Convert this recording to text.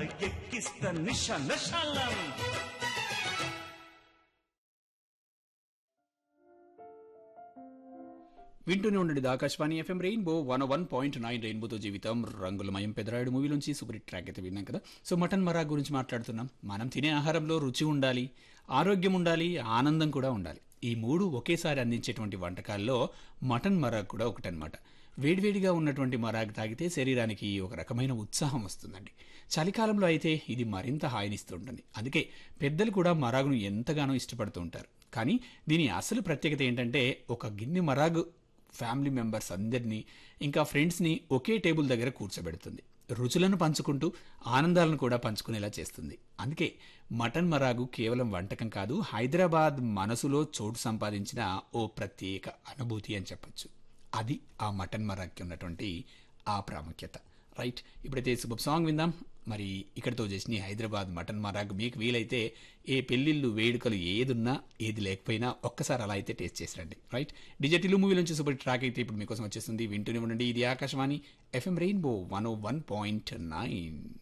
ఎక్కిస్తా నిష నషాలం వింటూనే ఉండండి ఇది ఆకాశవాణి FM rainbow one one point nine రెయిన్బోతో జీవితం రంగులమయం పెదరాయుడు మూవీ నుంచి సూపర్ హిట్ ట్రాక్ అయితే విన్నాం కదా సో మటన్ మరా గురించి మాట్లాడుతున్నాం మనం తినే ఆహారంలో రుచి ఉండాలి ఆరోగ్యం ఉండాలి ఆనందం కూడా ఉండాలి ఈ మూడు ఒకేసారి అందించేటువంటి వంటకాల్లో మటన్ మరాగ్ కూడా ఒకటనమాట వేడివేడిగా ఉన్నటువంటి మరాగ్ తాగితే శరీరానికి ఒక రకమైన ఉత్సాహం వస్తుందండి చలికాలంలో అయితే ఇది మరింత హాయినిస్తుంటుంది అందుకే పెద్దలు కూడా మరాగును ఎంతగానో ఇష్టపడుతూ ఉంటారు కానీ దీని అసలు ప్రత్యేకత ఏంటంటే ఒక గిన్నె మరాగు ఫ్యామిలీ మెంబర్స్ అందరినీ ఇంకా ఫ్రెండ్స్ని ఒకే టేబుల్ దగ్గర కూర్చోబెడుతుంది రుచులను పంచుకుంటూ ఆనందాలను కూడా పంచుకునేలా చేస్తుంది అందుకే మటన్ మరాగు కేవలం వంటకం కాదు హైదరాబాద్ మనసులో చోటు సంపాదించిన ఓ ప్రత్యేక అనుభూతి అని చెప్పొచ్చు అది ఆ మటన్ మరాగ్కి ఉన్నటువంటి ఆ ప్రాముఖ్యత రైట్ ఇప్పుడైతే శుభ సాంగ్ విందాం మరి ఇక్కడితో చేసిన ఈ హైదరాబాద్ మటన్ మరాగ్ మీకు వీలైతే ఏ పెళ్లిళ్ళు వేడుకలు ఏదున్నా ఏది లేకపోయినా ఒక్కసారి అలా అయితే టేస్ట్ చేసి రండి రైట్ డిజిటల్ మూవీ నుంచి సూపర్ ట్రాక్ అయితే ఇప్పుడు మీకోసం వచ్చేస్తుంది వింటూనే ఉండండి ఇది ఆకాశవాణి FM rainbow one O one point nine